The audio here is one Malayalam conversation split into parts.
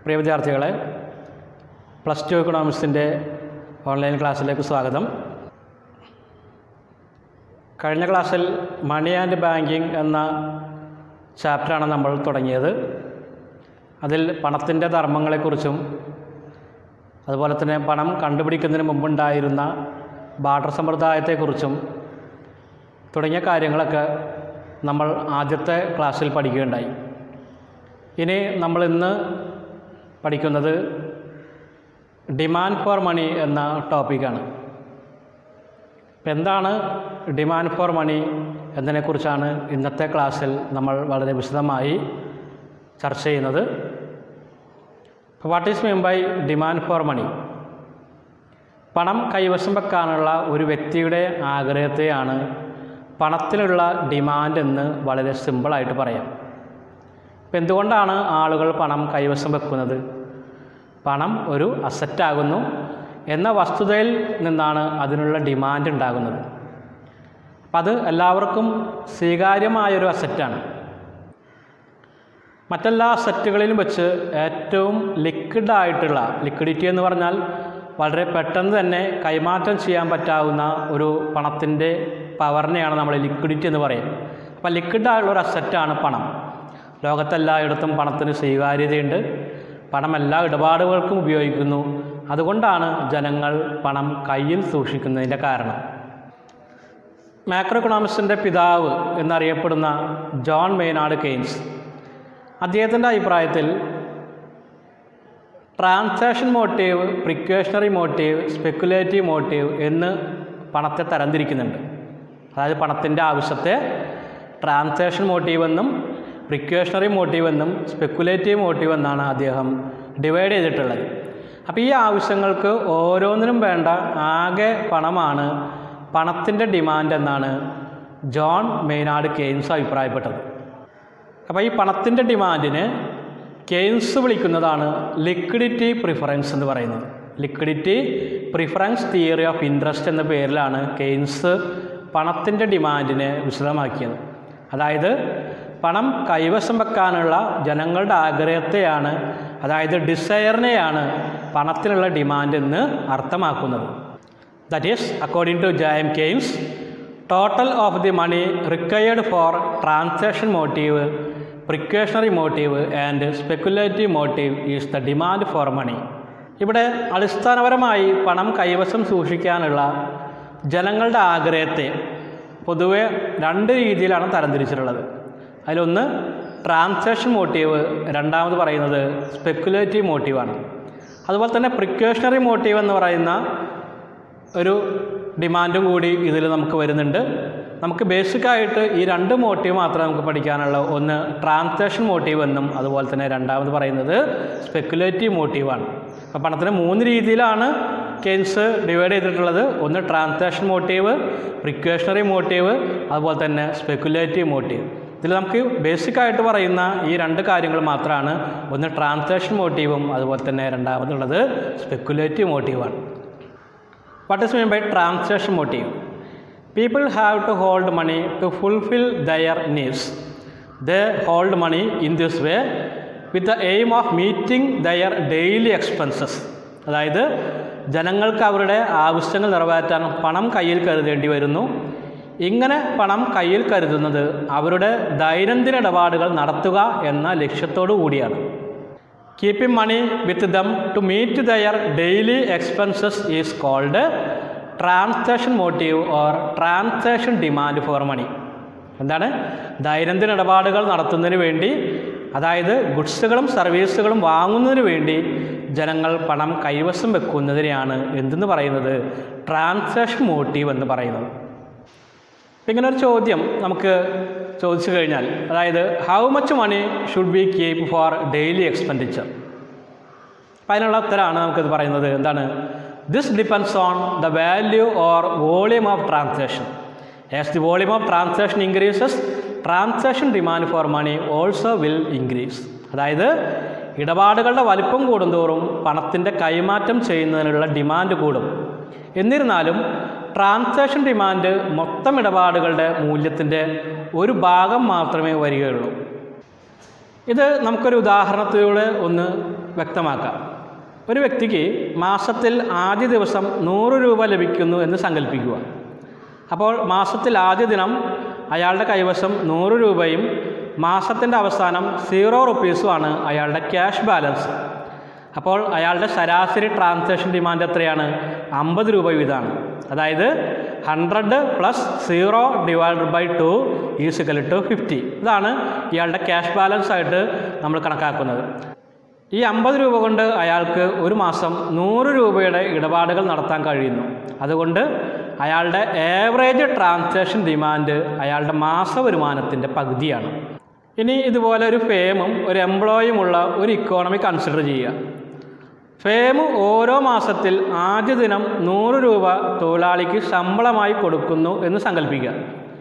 പ്രിയ വിദ്യാർത്ഥികളെ പ്ലസ് ടു എക്കണോമിക്സിൻ്റെ ഓൺലൈൻ ക്ലാസ്സിലേക്ക് സ്വാഗതം കഴിഞ്ഞ ക്ലാസ്സിൽ മണി ആൻഡ് ബാങ്കിങ് എന്ന ചാപ്റ്ററാണ് നമ്മൾ തുടങ്ങിയത് അതിൽ പണത്തിൻ്റെ ധർമ്മങ്ങളെക്കുറിച്ചും അതുപോലെ തന്നെ പണം കണ്ടുപിടിക്കുന്നതിന് മുമ്പുണ്ടായിരുന്ന ബാർട്ടർ സമ്പ്രദായത്തെക്കുറിച്ചും തുടങ്ങിയ കാര്യങ്ങളൊക്കെ നമ്മൾ ആദ്യത്തെ ക്ലാസ്സിൽ പഠിക്കുകയുണ്ടായി ഇനി നമ്മൾ ഇന്ന് പഠിക്കുന്നത് ഡിമാൻഡ് ഫോർ മണി എന്ന ടോപ്പിക്കാണ് ഇപ്പം എന്താണ് ഡിമാൻഡ് ഫോർ മണി എന്നതിനെക്കുറിച്ചാണ് ഇന്നത്തെ ക്ലാസ്സിൽ നമ്മൾ വളരെ വിശദമായി ചർച്ച ചെയ്യുന്നത് what is mean by demand for money പണം കൈവശം വെക്കാനുള്ള ഒരു വ്യക്തിയുടെ ആഗ്രഹത്തെയാണ് പണത്തിലുള്ള ഡിമാൻഡ് എന്ന് വളരെ സിമ്പിളായിട്ട് പറയാം ഇപ്പം എന്തുകൊണ്ടാണ് ആളുകൾ പണം കൈവശം വെക്കുന്നത് പണം ഒരു അസറ്റാകുന്നു എന്ന വസ്തുതയിൽ നിന്നാണ് അതിനുള്ള ഡിമാൻഡ് ഉണ്ടാകുന്നത് അപ്പം അത് എല്ലാവർക്കും സ്വീകാര്യമായൊരു അസറ്റാണ് മറ്റെല്ലാ അസറ്റുകളിലും വെച്ച് ഏറ്റവും ലിക്വിഡായിട്ടുള്ള ലിക്വിഡിറ്റി എന്ന് പറഞ്ഞാൽ വളരെ പെട്ടെന്ന് തന്നെ കൈമാറ്റം ചെയ്യാൻ പറ്റാവുന്ന ഒരു പണത്തിൻ്റെ പവറിനെയാണ് നമ്മൾ ലിക്വിഡിറ്റി എന്ന് പറയുന്നത് അപ്പോൾ ലിക്വിഡായുള്ള ഒരു അസറ്റാണ് പണം ലോകത്തെല്ലായിടത്തും പണത്തിന് സ്വീകാര്യതയുണ്ട് പണം എല്ലാ ഇടപാടുകൾക്കും ഉപയോഗിക്കുന്നു അതുകൊണ്ടാണ് ജനങ്ങൾ പണം കയ്യിൽ സൂക്ഷിക്കുന്നതിൻ്റെ കാരണം മാക്രോ എക്കണോമിക്സിൻ്റെ പിതാവ് എന്നറിയപ്പെടുന്ന ജോൺ മെയ്നാർഡ് കെയ്ൻസ് അദ്ദേഹത്തിൻ്റെ അഭിപ്രായത്തിൽ transaction motive precautionary motive speculative motive എന്ന് പണത്തെ തരംതിരിക്കുന്നുണ്ട് അതായത് പണത്തിൻ്റെ ആവശ്യത്തെ ട്രാൻസാക്ഷൻ മോട്ടീവ് എന്നും പ്രിക്വേഷണറി മോട്ടീവ് എന്നും സ്പെക്കുലേറ്റീവ് മോട്ടീവ് എന്നാണ് അദ്ദേഹം ഡിവൈഡ് ചെയ്തിട്ടുള്ളത് അപ്പോൾ ഈ ആവശ്യങ്ങൾക്ക് ഓരോന്നിനും വേണ്ട ആകെ പണമാണ് പണത്തിൻ്റെ ഡിമാൻഡ് എന്നാണ് ജോൺ മെയ്നാർഡ് കെയ്ൻസ് അഭിപ്രായപ്പെട്ടത് അപ്പോൾ ഈ പണത്തിൻ്റെ ഡിമാൻഡിന് കെയ്ൻസ് വിളിക്കുന്നതാണ് ലിക്വിഡിറ്റി പ്രിഫറൻസ് എന്ന് പറയുന്നത് liquidity preference theory of interest എന്ന പേരിലാണ് കെയ്ൻസ് പണത്തിൻ്റെ ഡിമാൻഡിനെ വിശദമാക്കിയത് അതായത് പണം കൈവശം വെക്കാനുള്ള ജനങ്ങളുടെ ആഗ്രഹത്തെയാണ് അതായത് ഡിസയറിനെയാണ് പണത്തിനുള്ള ഡിമാൻഡ് എന്ന് അർത്ഥമാക്കുന്നത് that is according to J M Keynes total of the money required for transaction motive precautionary motive and speculative motive is the demand for money ഇവിടെ അടിസ്ഥാനപരമായി പണം കൈവശം സൂക്ഷിക്കാനുള്ള ജനങ്ങളുടെ ആഗ്രഹത്തെ പൊതുവെ രണ്ട് രീതിയിലാണ് തരംതിരിച്ചിട്ടുള്ളത് അതിലൊന്ന് ട്രാൻസാക്ഷൻ മോട്ടീവ് രണ്ടാമത് പറയുന്നത് സ്പെക്കുലേറ്റീവ് മോട്ടീവാണ് അതുപോലെ തന്നെ പ്രിക്വേഷണറി മോട്ടീവ് എന്ന് പറയുന്ന ഒരു ഡിമാൻഡും കൂടി ഇതിൽ നമുക്ക് വരുന്നുണ്ട് നമുക്ക് ബേസിക്കായിട്ട് ഈ രണ്ട് മോട്ടീവ് മാത്രമേ നമുക്ക് പഠിക്കാനുള്ളൂ ഒന്ന് ട്രാൻസാക്ഷൻ മോട്ടീവ് എന്നും അതുപോലെ തന്നെ രണ്ടാമത് പറയുന്നത് സ്പെക്കുലേറ്റീവ് മോട്ടീവാണ് അപ്പോൾ പണത്തിന് മൂന്ന് രീതിയിലാണ് കെയ്ൻസ് ഡിവൈഡ് ചെയ്തിട്ടുള്ളത് ഒന്ന് ട്രാൻസാക്ഷൻ മോട്ടീവ് പ്രിക്വേഷണറി മോട്ടീവ് അതുപോലെ തന്നെ സ്പെക്കുലേറ്റീവ് മോട്ടീവ് ഇതിൽ നമുക്ക് ബേസിക്കായിട്ട് പറയുന്ന ഈ രണ്ട് കാര്യങ്ങൾ മാത്രമാണ് ഒന്ന് ട്രാൻസാക്ഷൻ മോട്ടീവും അതുപോലെ തന്നെ രണ്ടാമതുള്ളത് സ്പെക്കുലേറ്റീവ് മോട്ടീവാണ് what is mean by transaction motive people have to hold money to fulfil their needs they hold money in this way with the aim of meeting their daily expenses അതായത് ജനങ്ങൾക്ക് അവരുടെ ആവശ്യങ്ങൾ നിറവേറ്റാൻ പണം കയ്യിൽ കരുതേണ്ടി വരുന്നു ഇങ്ങനെ പണം കയ്യിൽ കരുതുന്നത് അവരുടെ ദൈനംദിന ഇടപാടുകൾ നടത്തുക എന്ന ലക്ഷ്യത്തോടു കൂടിയാണ് keeping money with them to meet their daily expenses is called transaction motive or transaction demand for money എന്താണ് ദൈനംദിന ഇടപാടുകൾ നടത്തുന്നതിന് വേണ്ടി അതായത് ഗുഡ്സുകളും സർവീസുകളും വാങ്ങുന്നതിന് വേണ്ടി ജനങ്ങൾ പണം കൈവശം വെക്കുന്നതിനെയാണ് എന്തെന്ന് പറയുന്നത് ട്രാൻസാക്ഷൻ മോട്ടീവ് എന്ന് പറയുന്നത് ഇങ്ങനെ ഒരു ചോദ്യം നമുക്ക് ചോദിച്ചു കഴിഞ്ഞാൽ അതായത് how much money should be keep for daily expenditure അപ്പം അതിനുള്ള ഉത്തരമാണ് നമുക്കിത് പറയുന്നത് എന്താണ് this depends on the value or volume of transaction as the volume of transaction increases transaction demand for money also will increase അതായത് ഇടപാടുകളുടെ വലിപ്പം കൂടുന്തോറും പണത്തിൻ്റെ കൈമാറ്റം ചെയ്യുന്നതിനുള്ള ഡിമാൻഡ് കൂടും എന്നിരുന്നാലും ട്രാൻസാക്ഷൻ ഡിമാൻഡ് മൊത്തം ഇടപാടുകളുടെ മൂല്യത്തിൻ്റെ ഒരു ഭാഗം മാത്രമേ വരികയുള്ളൂ ഇത് നമുക്കൊരു ഉദാഹരണത്തിലൂടെ ഒന്ന് വ്യക്തമാക്കാം ഒരു വ്യക്തിക്ക് മാസത്തിൽ ആദ്യ ദിവസം നൂറ് രൂപ ലഭിക്കുന്നു എന്ന് സങ്കല്പിക്കുക അപ്പോൾ മാസത്തിൽ ആദ്യ ദിനം അയാളുടെ കൈവശം നൂറ് രൂപയും മാസത്തിൻ്റെ അവസാനം സീറോ റുപ്പീസുമാണ് അയാളുടെ ക്യാഷ് ബാലൻസ് അപ്പോൾ അയാളുടെ ശരാശരി ട്രാൻസാക്ഷൻ ഡിമാൻഡ് എത്രയാണ് അമ്പത് രൂപ വീതമാണ് അതായത് hundred plus zero divided by two is equal to fifty ഇതാണ് ഇയാളുടെ ക്യാഷ് ബാലൻസ് ആയിട്ട് നമ്മൾ കണക്കാക്കുന്നത് ഈ അമ്പത് രൂപ കൊണ്ട് അയാൾക്ക് ഒരു മാസം നൂറ് രൂപയുടെ ഇടപാടുകൾ നടത്താൻ കഴിയുന്നു അതുകൊണ്ട് അയാളുടെ ഏവറേജ് ട്രാൻസാക്ഷൻ ഡിമാൻഡ് അയാളുടെ മാസ വരുമാനത്തിൻ്റെ പകുതിയാണ് ഇനി ഇതുപോലെ ഒരു ഫേമും ഒരു എംപ്ലോയിയുമുള്ള ഒരു ഇക്കോണമി കൺസിഡർ ചെയ്യുക ഫേം ഓരോ മാസത്തിൽ ആദ്യ ദിനം നൂറ് രൂപ തൊഴിലാളിക്ക് ശമ്പളമായി കൊടുക്കുന്നു എന്ന് സങ്കല്പിക്കുക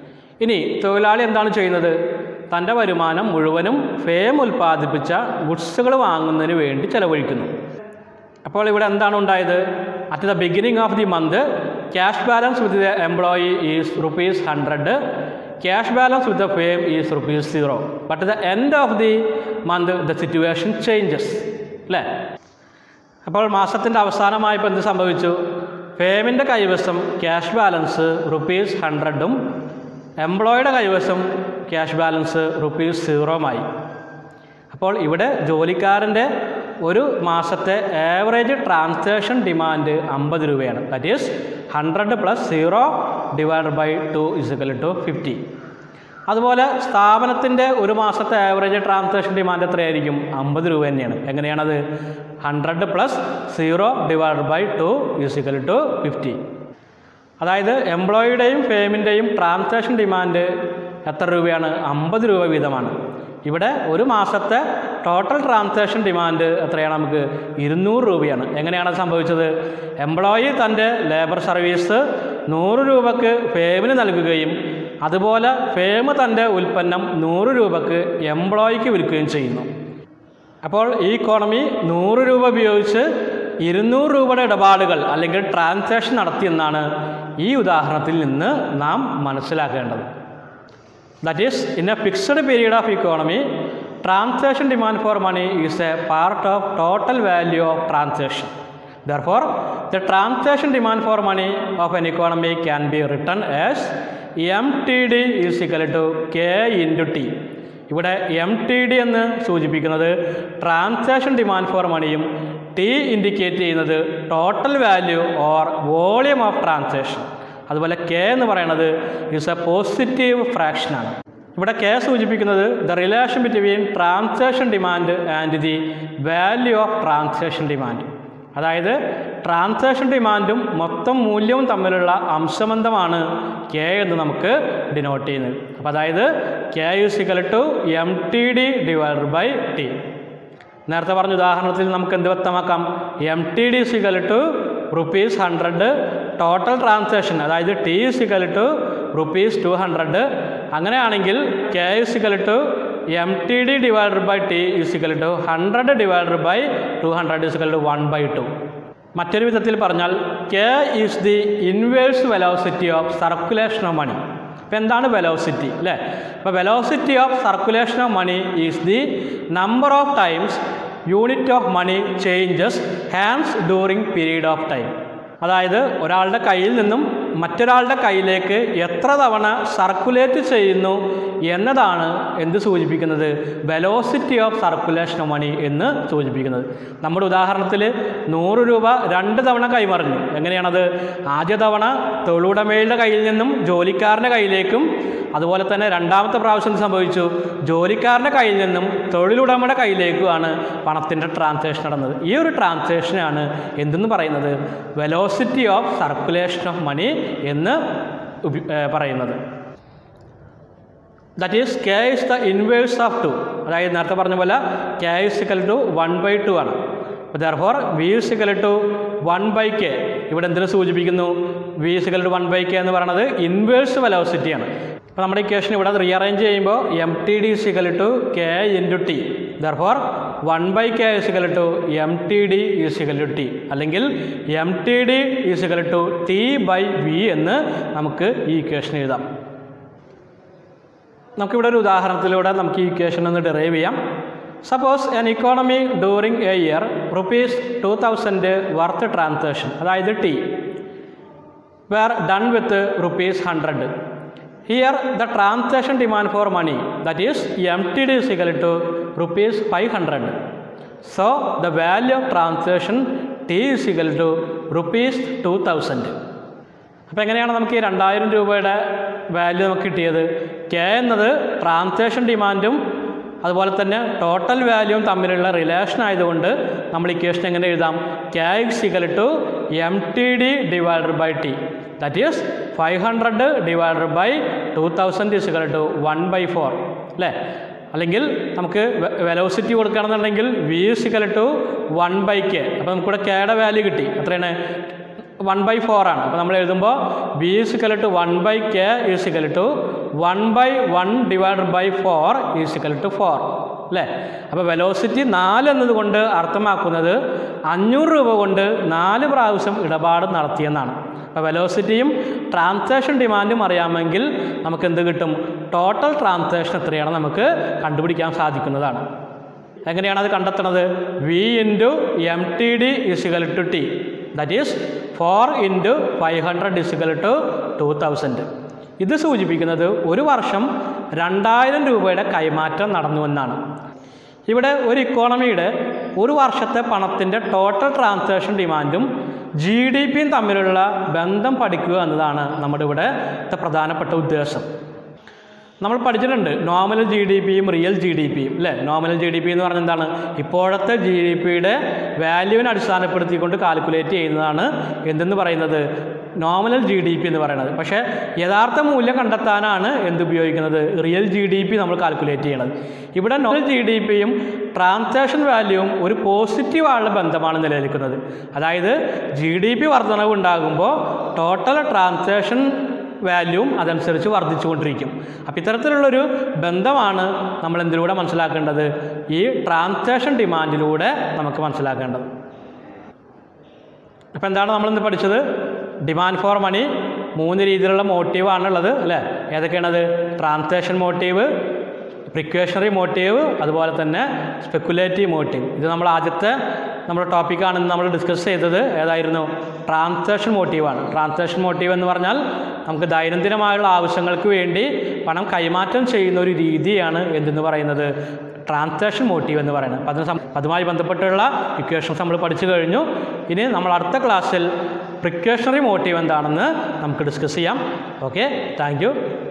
ഇനി തൊഴിലാളി എന്താണ് ചെയ്യുന്നത് തൻ്റെ വരുമാനം മുഴുവനും ഫേം ഉൽപ്പാദിപ്പിച്ച ഗുഡ്സുകൾ വാങ്ങുന്നതിന് വേണ്ടി ചെലവഴിക്കുന്നു അപ്പോൾ ഇവിടെ എന്താണ് ഉണ്ടായത് at the beginning of the month cash balance with the employee is rupees hundred cash balance with the firm is rupees zero but the end of the month the situation changes അല്ലേ അപ്പോൾ മാസത്തിൻ്റെ അവസാനമായപ്പോൾ എന്ത് സംഭവിച്ചു ഫേമിൻ്റെ കൈവശം ക്യാഷ് ബാലൻസ് റുപ്പീസ് ഹൺഡ്രഡും എംപ്ലോയിയുടെ കൈവശം ക്യാഷ് ബാലൻസ് റുപ്പീസ് സീറോമായി അപ്പോൾ ഇവിടെ ജോലിക്കാരൻ്റെ ഒരു മാസത്തെ ആവറേജ് ട്രാൻസാക്ഷൻ ഡിമാൻഡ് അമ്പത് രൂപയാണ് that is hundred plus zero divide by two is equal to fifty അതുപോലെ സ്ഥാപനത്തിൻ്റെ ഒരു മാസത്തെ ആവറേജ് ട്രാൻസാക്ഷൻ ഡിമാൻഡ് എത്രയായിരിക്കും അമ്പത് രൂപ തന്നെയാണ് എങ്ങനെയാണത് hundred plus zero divide by two is equal to fifty അതായത് എംപ്ലോയിയുടെയും ഫേമിൻ്റെയും ട്രാൻസാക്ഷൻ ഡിമാൻഡ് എത്ര രൂപയാണ് അമ്പത് രൂപ വീതമാണ് ഇവിടെ ഒരു മാസത്തെ ടോട്ടൽ ട്രാൻസാക്ഷൻ ഡിമാൻഡ് എത്രയാണ് നമുക്ക് ഇരുന്നൂറ് രൂപയാണ് എങ്ങനെയാണ് അത് സംഭവിച്ചത് എംപ്ലോയി തൻ്റെ ലേബർ സർവീസ് നൂറ് രൂപക്ക് ഫേമിന് നൽകുകയും അതുപോലെ ഫേം തൻ്റെ ഉൽപ്പന്നം നൂറ് രൂപക്ക് എംപ്ലോയിക്ക് വിൽക്കുകയും ചെയ്യുന്നു അപ്പോൾ ഈ ഇക്കോണമി നൂറ് രൂപ ഉപയോഗിച്ച് ഇരുന്നൂറ് രൂപയുടെ ഇടപാടുകൾ അല്ലെങ്കിൽ ട്രാൻസാക്ഷൻ നടത്തിയെന്നാണ് ഈ ഉദാഹരണത്തിൽ നിന്ന് നാം മനസ്സിലാക്കേണ്ടത് that is in a fixed period of economy transaction demand for money is a part of total value of transaction therefore the transaction demand for money of an economy can be written as M T D is equal to K into T ഇവിടെ എം ടി ഡി എന്ന് സൂചിപ്പിക്കുന്നത് ട്രാൻസാക്ഷൻ ഡിമാൻഡ് ഫോർ മണിയും ടി ഇൻഡിക്കേറ്റ് ചെയ്യുന്നത് total value or volume of transaction അതുപോലെ കെ എന്ന് പറയുന്നത് ഈസ് എ പോസിറ്റീവ് ഫ്രാക്ഷനാണ് ഇവിടെ കെ സൂചിപ്പിക്കുന്നത് the relation between transaction demand and the value of transaction demand അതായത് ട്രാൻസാക്ഷൻ ഡിമാൻഡും മൊത്തം മൂല്യവും തമ്മിലുള്ള അംശബന്ധമാണ് കെ എന്ന് നമുക്ക് ഡിനോട്ട് ചെയ്യുന്നത് അപ്പോൾ അതായത് K is equal to M T D divide by T നേരത്തെ പറഞ്ഞ ഉദാഹരണത്തിൽ നമുക്ക് എന്ത് വ്യക്തമാക്കാം M T D is equal to rupees hundred total transaction അതായത് T is equal to rupees two hundred അങ്ങനെയാണെങ്കിൽ K is equal to M T D divided by T is equal to hundred divided by two hundred is equal to one by two മറ്റൊരു വിധത്തിൽ പറഞ്ഞാൽ K is the inverse velocity of circulation of money അപ്പോൾ എന്താണ് വെലോസിറ്റി അല്ലേ അപ്പോൾ velocity of circulation of money is the number of times unit of money changes hands during period of time അതായത് ഒരാളുടെ കയ്യിൽ നിന്നും മറ്റൊരാളുടെ കയ്യിലേക്ക് എത്ര തവണ സർക്കുലേറ്റ് ചെയ്യുന്നു എന്നതാണ് എന്ത് സൂചിപ്പിക്കുന്നത് velocity of circulation of money എന്ന് സൂചിപ്പിക്കുന്നത് നമ്മുടെ ഉദാഹരണത്തിൽ നൂറ് രൂപ രണ്ട് തവണ കൈമറിഞ്ഞു എങ്ങനെയാണത് ആദ്യ തവണ തൊഴിലുടമയുടെ കയ്യിൽ നിന്നും ജോലിക്കാരൻ്റെ കയ്യിലേക്കും അതുപോലെ തന്നെ രണ്ടാമത്തെ പ്രാവശ്യം എന്ത് സംഭവിച്ചു ജോലിക്കാരൻ്റെ കയ്യിൽ നിന്നും തൊഴിലുടമയുടെ കയ്യിലേക്കുമാണ് പണത്തിൻ്റെ ട്രാൻസാക്ഷൻ നടന്നത് ഈ ഒരു ട്രാൻസാക്ഷനാണ് എന്തെന്ന് പറയുന്നത് velocity of circulation of money എന്ന് ഉപ- ഏ, പറയുന്നത് that is K is the inverse of two അതായത് നേരത്തെ പറഞ്ഞ പോലെ K is equal to one by two ആണ് അപ്പോൾ therefore V is equal to one by K ഇവിടെ എന്തിനു സൂചിപ്പിക്കുന്നു V is equal to one by K എന്ന് പറയുന്നത് ഇൻവേഴ്സ് വെലോസിറ്റിയാണ് അപ്പോൾ നമ്മുടെ ഇക്വേഷൻ ഇവിടെ റീഅറേഞ്ച് ചെയ്യുമ്പോൾ M T D is equal to K into T therefore one by K is equal to M T D is equal to T അല്ലെങ്കിൽ M T D is equal to T by V എന്ന് നമുക്ക് ഈ ഇക്വേഷൻ എഴുതാം നമുക്കിവിടെ ഒരു ഉദാഹരണത്തിലൂടെ നമുക്ക് ഈ ഇക്വേഷൻ ഒന്ന് ഡെറൈവ് ചെയ്യാം suppose an economy during a year rupees two thousand worth transaction അതായത് T were done with rupees 100. Here the transaction demand for money that is MTD is equal to rupees 500. So the value of transaction T is equal to rupees 2000. അപ്പോൾ എങ്ങനെയാണ് നമുക്ക് ഈ രണ്ടായിരം രൂപയുടെ വാല്യൂ നമുക്ക് കിട്ടിയത് കെ എന്നത് ട്രാൻസാക്ഷൻ ഡിമാൻഡും അതുപോലെ തന്നെ ടോട്ടൽ വാല്യൂവും തമ്മിലുള്ള റിലേഷൻ ആയതുകൊണ്ട് നമ്മൾ ഇക്വേഷൻ എങ്ങനെ എഴുതാം K is equal to M T D divided by T that is five hundred divided by two thousand is equal to one by four അല്ലേ അല്ലെങ്കിൽ നമുക്ക് വെലോസിറ്റി കൊടുക്കുകയാണെന്നുണ്ടെങ്കിൽ V is equal to one by K അപ്പോൾ നമുക്കിവിടെ കെയുടെ വാല്യൂ കിട്ടി എത്രയാണ് വൺ ബൈ ഫോർ ആണ് അപ്പോൾ നമ്മൾ എഴുതുമ്പോൾ B is equal to one by K is equal to one by one divided by four is equal to four അല്ലേ അപ്പോൾ വെലോസിറ്റി നാല് എന്നതുകൊണ്ട് അർത്ഥമാക്കുന്നത് അഞ്ഞൂറ് രൂപ കൊണ്ട് നാല് പ്രാവശ്യം ഇടപാട് നടത്തിയെന്നാണ് അപ്പോൾ വെലോസിറ്റിയും ട്രാൻസാക്ഷൻ ഡിമാൻഡും അറിയാമെങ്കിൽ നമുക്ക് എന്ത് കിട്ടും ടോട്ടൽ ട്രാൻസാക്ഷൻ എത്രയാണ് നമുക്ക് കണ്ടുപിടിക്കാൻ സാധിക്കുന്നതാണ് എങ്ങനെയാണ് അത് കണ്ടെത്തുന്നത് V into M T D is equal to T that is four into five hundred is equal to two thousand ഇത് സൂചിപ്പിക്കുന്നത് ഒരു വർഷം രണ്ടായിരം രൂപയുടെ കൈമാറ്റം നടന്നുവെന്നാണ് ഇവിടെ ഒരു ഇക്കോണമിയുടെ ഒരു വർഷത്തെ പണത്തിൻ്റെ ടോട്ടൽ ട്രാൻസാക്ഷൻ ഡിമാൻഡും ജി ഡി പിയും തമ്മിലുള്ള ബന്ധം പഠിക്കുക എന്നതാണ് നമ്മുടെ ഇവിടെ പ്രധാനപ്പെട്ട ഉദ്ദേശം നമ്മൾ പഠിച്ചിട്ടുണ്ട് നോമിനൽ ജി ഡി പിയും റിയൽ ജി ഡി പിയും അല്ലേ നോമിനൽ ജി ഡി പി എന്ന് പറഞ്ഞാൽ എന്താണ് ഇപ്പോഴത്തെ ജി ഡി പിയുടെ വാല്യൂവിനെ അടിസ്ഥാനപ്പെടുത്തിക്കൊണ്ട് കാൽക്കുലേറ്റ് ചെയ്യുന്നതാണ് എന്തെന്ന് പറയുന്നത് നോമിനൽ ജി ഡി പി എന്ന് പറയുന്നത് പക്ഷേ യഥാർത്ഥ മൂല്യം കണ്ടെത്താനാണ് എന്തുപയോഗിക്കുന്നത് റിയൽ ജി ഡി പി നമ്മൾ കാൽക്കുലേറ്റ് ചെയ്യണത് ഇവിടെ നോമിനൽ ജി ഡി പിയും ട്രാൻസാക്ഷൻ വാല്യൂവും ഒരു പോസിറ്റീവായുള്ള ബന്ധമാണ് നിലനിൽക്കുന്നത് അതായത് ജി ഡി പി വർധനവ് ഉണ്ടാകുമ്പോൾ ടോട്ടൽ ട്രാൻസാക്ഷൻ വാല്യൂവും അതനുസരിച്ച് വർദ്ധിച്ചുകൊണ്ടിരിക്കും അപ്പോൾ ഇത്തരത്തിലുള്ളൊരു ബന്ധമാണ് നമ്മൾ എന്തിലൂടെ മനസ്സിലാക്കേണ്ടത് ഈ ട്രാൻസാക്ഷൻ ഡിമാൻഡിലൂടെ നമുക്ക് മനസ്സിലാക്കേണ്ടത് അപ്പോൾ എന്താണ് നമ്മളിന്ന് പഠിച്ചത് ഡിമാൻഡ് ഫോർ മണി മൂന്ന് രീതിയിലുള്ള മോട്ടീവാണുള്ളത് അല്ലേ ഏതൊക്കെയാണത് ട്രാൻസാക്ഷൻ മോട്ടീവ് പ്രിക്വേഷണറി മോട്ടീവ് അതുപോലെ തന്നെ സ്പെക്കുലേറ്റീവ് മോട്ടീവ് ഇത് നമ്മൾ ആദ്യത്തെ നമ്മുടെ ടോപ്പിക്കാണെന്ന് നമ്മൾ ഡിസ്കസ് ചെയ്തത് ഏതായിരുന്നു ട്രാൻസാക്ഷൻ മോട്ടീവാണ് ട്രാൻസാക്ഷൻ മോട്ടീവ് എന്ന് പറഞ്ഞാൽ നമുക്ക് ദൈനംദിനമായുള്ള ആവശ്യങ്ങൾക്ക് വേണ്ടി പണം കൈമാറ്റം ചെയ്യുന്ന ഒരു രീതിയാണ് എന്തെന്ന് പറയുന്നത് ട്രാൻസാക്ഷൻ മോട്ടീവ് എന്ന് പറയുന്നത് അപ്പം അതിന് സം- അതുമായി ബന്ധപ്പെട്ടുള്ള ഇക്വേഷൻസ് നമ്മൾ പഠിച്ചു കഴിഞ്ഞു ഇനി നമ്മൾ അടുത്ത ക്ലാസ്സിൽ പ്രിക്വേഷണറി മോട്ടീവ് എന്താണെന്ന് നമുക്ക് ഡിസ്കസ് ചെയ്യാം ഓക്കെ താങ്ക്